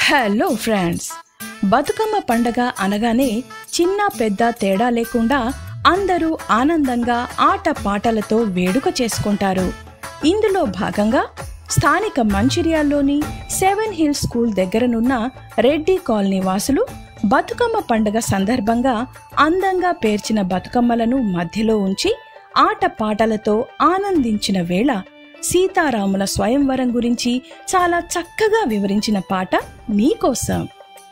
hello friends Bathukamma పండగ అనగానే చిన్న పెద్ద తేడా లేకుండా అందరూ ఆనందంగా ఆట పాటలతో వేడుక చేసుకుంటారు ఇందులో భాగంగా స్థానిక మంచిర్యాల్లోని సెవెన్ హిల్స్ స్కూల్ దగ్గరనున్న రెడ్డి కాలనీ వాసులు బతుకమ్మ పండగ సందర్భంగా అందంగా పేర్చిన బతుకమ్మలను మధ్యలో ఉంచి ఆట పాటలతో ఆనందించిన వేళ సీతారాముల స్వయంవరం గురించి చాలా చక్కగా వివరించిన పాట మీకోసం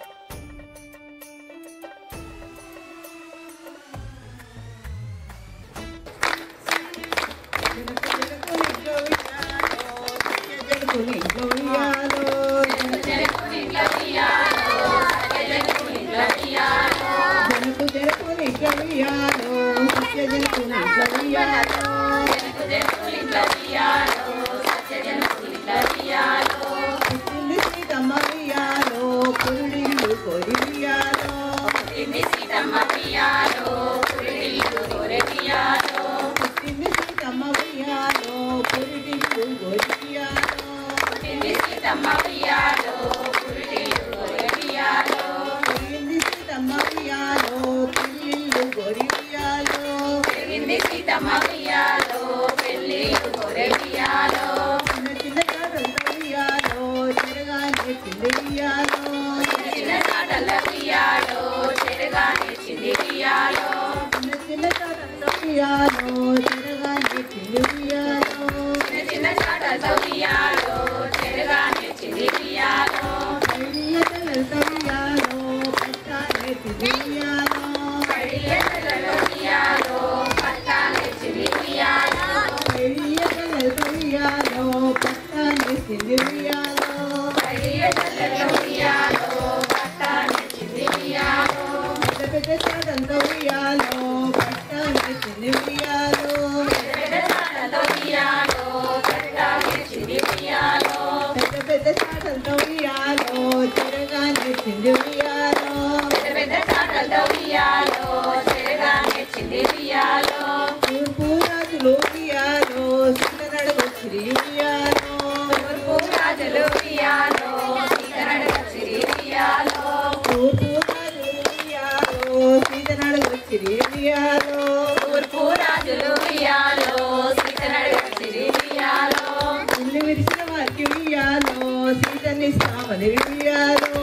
ఇల్లు విరిసిన వారికి ఉయ్యాలో సీతని సామని ఉయ్యాలో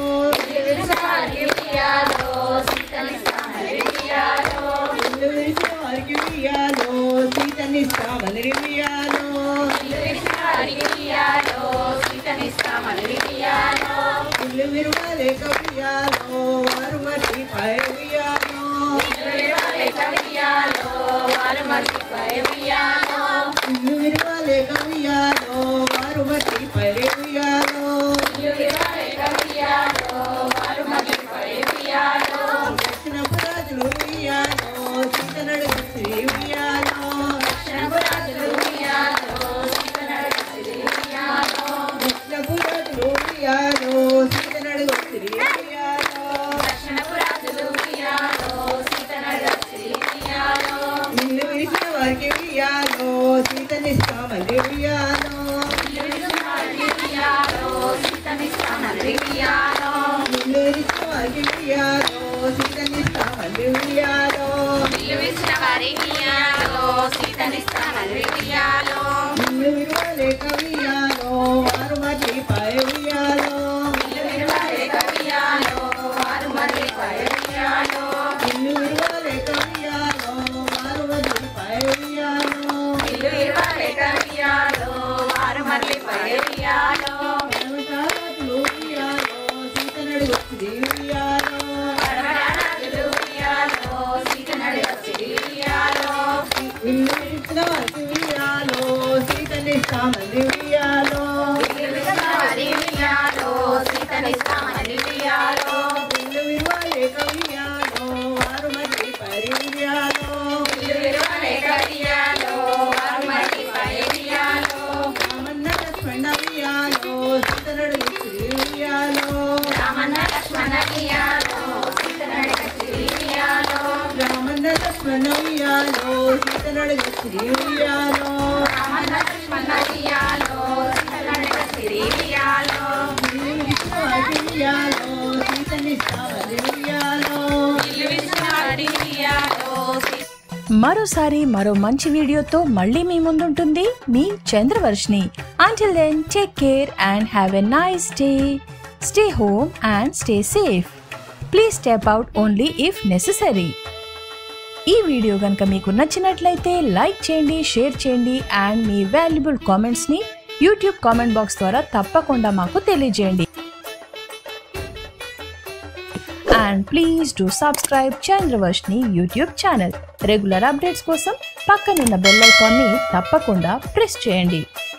ఇల్లు విరిసిన వారికి ఉయ్యాలో సీతని సామని ఉయ్యాలో ఇల్లు విరువలేక ఉయ్యాలో వారు మట్టి పై ఉయ్యాలో ఇల్లు విరువలేక ఉయ్యాలో వారు మట్టి పై ఉయ్యాలో దక్షిణపు రాజులు ఉయ్యాలో సీతనడు శ్రీ ఉయ్యాలో దక్షిణపు రాజులు ఉయ్యాలో సీతనడు శ్రీ ఉయ్యాలో ఇల్లు విరిచిన వారికి ఉయ్యాలో సీతనిస్తామని ఉయ్యాలో ఇల్లు విరిచిన వారికి ఉయ్యాలో సీతనిస్తామని ఉయ్యాలో ఇల్లు విరువలేక ఉయ్యాలో వారు మట్టి పై ఉయ్యాలో ఇల్లు విరువలేక ఉయ్యాలో వారు మట్టి పై ఉయ్యాలో పర్వతారాజులు ఉయ్యాలో సీతనడు వచ్చి ఉయ్యాలో ఇల్లు విరిచిన వారికి ఉయ్యాలో సీతనిస్తామని ఉయ్యాలో ఇల్లు విరువలేక ఉయ్యాలో వారు మట్టి పై ఉయ్యాలో రామన్న లక్ష్మణ ఉయ్యాలో సీతనడు వచ్చి ఉయ్యాలో రామన్న లక్ష్మణ ఉయ్యాలో సీతనడు వచ్చి ఉయ్యాలో ఇల్లు విరిచిన వారికి ఉయ్యాలో సీతనిస్తామని ఉయ్యాలో మరోసారి మరో మంచి వీడియోతో మళ్ళీ మీ ముందుంటుంది మీ Chandravarshini until then take care and have a nice day stay home and stay safe please step out only if necessary ఈ వీడియో కనుక మీకు నచ్చినట్లయితే లైక్ చేయండి షేర్ చేయండి అండ్ మీ వాల్యుబుల్ కామెంట్స్ని యూట్యూబ్ కామెంట్ బాక్స్ ద్వారా తప్పకుండా మాకు తెలియజేయండి and please do subscribe Chandravarshini YouTube channel regular updates కోసం పక్కనున్న బెల్ ఐకాన్ని తప్పకుండా ప్రెస్ చేయండి